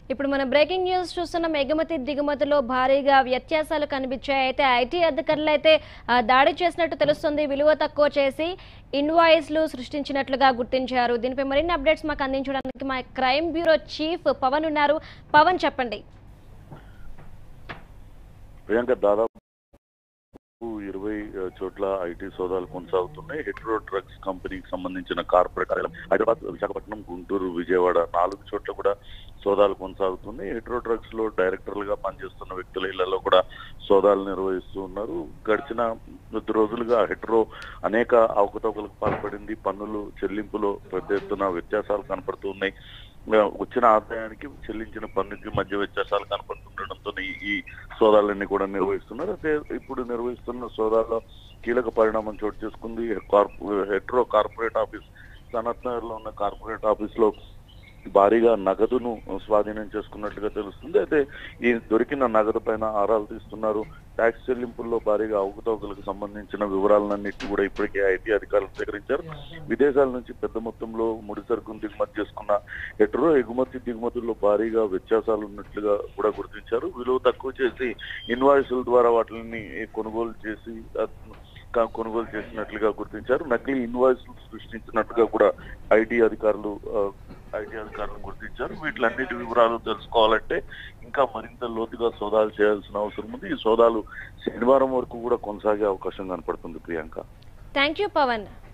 ఇప్పుడు మనం breaking news చూస్తున్నాం ఎగుమతి దిగుమతిలో భారీగా వ్యత్యాసాలు కనిపించాయి అయితే ఐటీ అధికారులు అయితే ఆ, దాడి చేసినట్టు తెలుస్తుంది విలువ తక్కువ చేసి ఇన్వాయిస్లు సృష్టించినట్లుగా గుర్తించారు దీనిపై మరిన్ని అప్డేట్స్ మాకు అందించడానికి మా క్రైమ్ బ్యూరో చీఫ్ పవన్ ఉన్నారు పవన్ చెప్పండి ప్రియాంక దాదాపు ఇరవై చోట్ల ఐటీ సోదాలు కొనసాగుతున్నాయి హెట్రో డ్రగ్స్ కంపెనీకి సంబంధించిన కార్పొరేట్ కార్యాలయం హైదరాబాద్ విశాఖపట్నం గుంటూరు విజయవాడ నాలుగు చోట్ల కూడా సోదాలు కొనసాగుతున్నాయి హెట్రో డ్రగ్స్ లో డైరెక్టర్లుగా పనిచేస్తున్న వ్యక్తుల ఇళ్లలో కూడా సోదాలు నిర్వహిస్తూ ఉన్నారు గడిచిన కొద్ది రోజులుగా హెట్రో అనేక అవకతవకలకు పాల్పడింది పన్నులు చెల్లింపులో పెద్ద ఎత్తున వ్యత్యాసాలు కనపడుతున్నాయి ఆ, వచ్చిన ఆదాయానికి చెల్లించిన పన్నుకి మధ్య వ్యత్యాసాలు కనపడుతుండటంతో ఈ- ఈ సోదాలన్నీ కూడా నిర్వహిస్తున్నారు అయితే ఇప్పుడు నిర్వహిస్తున్న సోదాల్లో కీలక పరిణామం చోటు చేసుకుంది కార్పొ హెట్రో కార్పొరేట్ ఆఫీస్ సనత్ నగర్ లో ఉన్న కార్పొరేట్ ఆఫీస్ లో భారీగా నగదును స్వాధీనం చేసుకున్నట్లుగా తెలుస్తుంది అయితే ఈ దొరికిన నగదు పైన ఆరాలు తీస్తున్నారు ట్యాక్స్ చెల్లింపుల్లో భారీగా అవకతవకలకు సంబంధించిన వివరాలన్నింటినీ కూడా ఇప్పటికే ఐటీ అధికారులు సేకరించారు విదేశాల నుంచి పెద్ద మొత్తంలో ముడి సరుకును దిగుమతి చేసుకున్న హెట్రో ఎగుమతి దిగుమతుల్లో భారీగా వ్యత్యాసాలు ఉన్నట్లుగా కూడా గుర్తించారు విలువ తక్కువ చేసి ఇన్వాయిస్ల ద్వారా వాటిని కొనుగోలు చేసి ఆ, కా- కొనుగోలు చేసినట్లుగా గుర్తించారు నకిలీ ఇన్వాయిస్ సృష్టించినట్టుగా కూడా ఐటీ అధికారులు ఆ, ఐటీ అధికారులు గుర్తించారు వీటిలన్నిటి వివరాలు తెలుసుకోవాలంటే ఇంకా మరింత లోతుగా సోదాలు చేయాల్సిన అవసరం ఉంది ఈ సోదాలు శనివారం వరకు కూడా కొనసాగే అవకాశం కనపడుతుంది ప్రియాంక థ్యాంక్ యూ పవన్